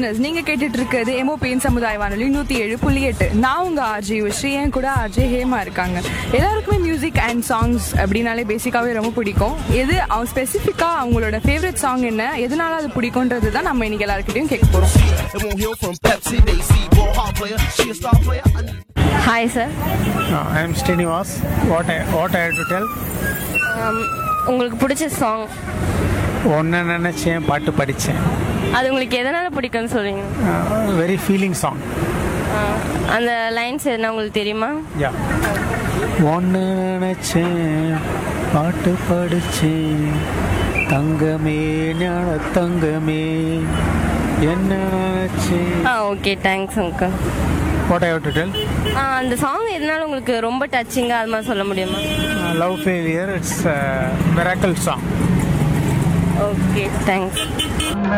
Listeners நீங்க கேட்டுட்டு இருக்கிறது எமோபியின் சமுதாய வானொலி நூத்தி ஏழு புள்ளி எட்டு நான் உங்க ஆர்ஜி ஸ்ரீ என் கூட ஆர்ஜே ஹேமா இருக்காங்க எல்லாருக்குமே மியூசிக் அண்ட் சாங்ஸ் அப்படின்னாலே பேசிக்காவே ரொம்ப பிடிக்கும் எது அவங்க ஸ்பெசிஃபிக்கா அவங்களோட ஃபேவரட் சாங் என்ன எதனால அது பிடிக்கும்ன்றது தான் நம்ம இன்னைக்கு எல்லாருக்கிட்டையும் கேட்க போறோம் It won't heal from Pepsi. They see ball hard player. She a star player. I need hi sir Uh, I am Srinivas. What I, what I have to tell? உங்களுக்கு பிடிச்ச சாங் ஒன்று நினச்சேன் பாட்டு படித்தேன் அது உங்களுக்கு எதனால பிடிக்கும்னு சொல்றீங்க வெரி ஃபீலிங் சாங் அந்த லைன்ஸ் எதுனா உங்களுக்கு தெரியுமா யா ஒன்று நினச்சேன் பாட்டு படித்தேன் தங்கமே ஞான தங்கமே என்ன நினச்சேன் ஆ okay thanks uncle what I have to tell அந்த சாங் எதனால உங்களுக்கு ரொம்ப டச்சிங்காக அது மாதிரி சொல்ல முடியுமா love failure it's miracle song okay thanks